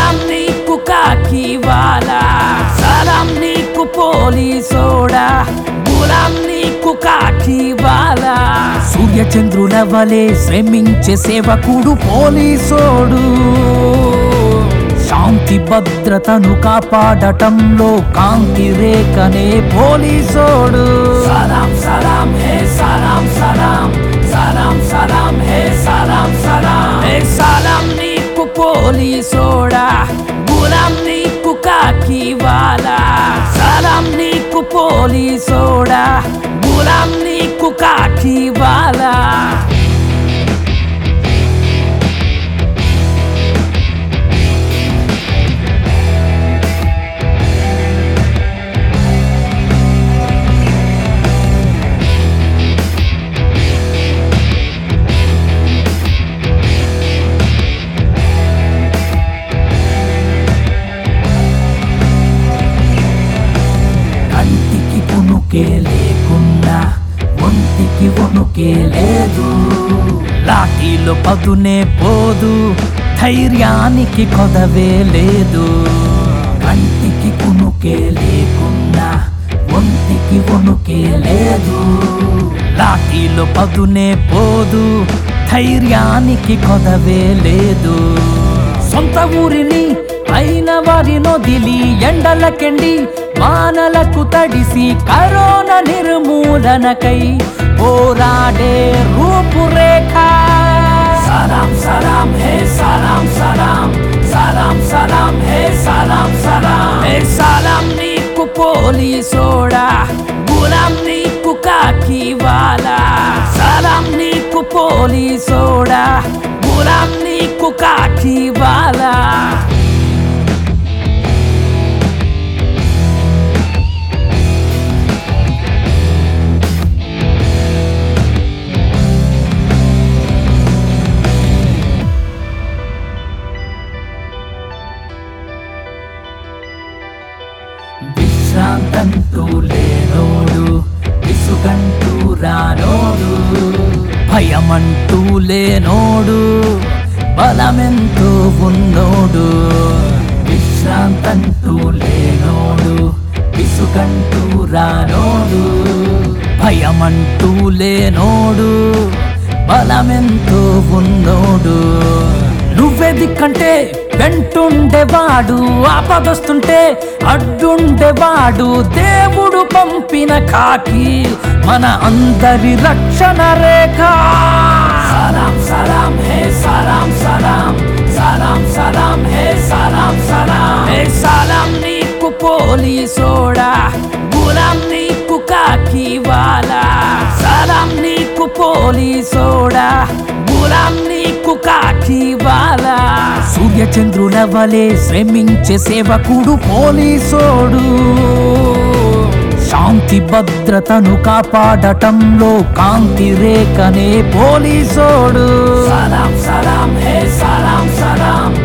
సలాం నీకు కాకి వాలా సలాం నీకు పోలీసోడా గులాం నీకు కాకి వాలా సూర్య చంద్రుల వలె శ్రమించే సేవకుడు పోలీసోడు శాంతి భద్రతను కాపాడటంలో కాంతి రేఖనే పోలీసోడు సలాం సలాం హే సలాం సలాం సలాం సలాం హే సలాం సలాం హే సలాం నీకు పోలీసోడా గులాం నీకు కాకి వాలా సలాం నీకు పోలీసోడా గులాం నీకు కాకి వాలా కంటికి పునుకే లేకుండా ఒంటికి వణుకే లేదు లాఠీలో పదునే పోదు ధైర్యానికి కొదవే లేదు కంటికి పునుకే లేకుండా ఒంటికి వణుకే లేదు లాఠీలో పదునే పోదు ధైర్యానికి కొదవే లేదు సొంత ఊరిని అయిన వారి నొదిలి ఎండలకెండి వానలకు తడిసి కరోనా నిర్మూలనకై పోరాడే రూపురేఖ సలాం సలాం హే సలాం సలాం సలాం సలాం హే సలాం సలాం హే సలాం నీకు పోలీసోడా గులాం నీకు కాకి వాలా సలాం నీకు పోలీసోడా గులాం నీకు కాకి వాలా విశ్రాంతంటూ లేనోడు విసుగంటూ రానోడు భయమంటూ లేనోడు బలమెంతో ఉన్నోడు విశ్రాంతంటూ లేనోడు విసుగంటూ రానోడు భయమంటూ లేనోడు బలమెంతో ఉన్నోడు నువ్వెదికంటే వెంటుండేవాడు ఆపదొస్తుంటే అడ్డుండేవాడు దేవుడు పంపిన కాకి మన అందరి రక్షణ రేఖ సలాం సలాం హే సలాం సలాం సలాం సలాం హే సలాం సలాం హే సలాం నీకు పోలీసోడా గులాం నీకు కాకి వాలా సలాం నీకు పోలీసోడా గులాం నీకు కాకి వాలా సూర్య చంద్రుల వలె శ్రమించే సేవకుడు పోలీసోడు శాంతి భద్రతను కాపాడటంలో కాంతి రేఖనే పోలీసోడు సలాం సలాం హే సలాం సలాం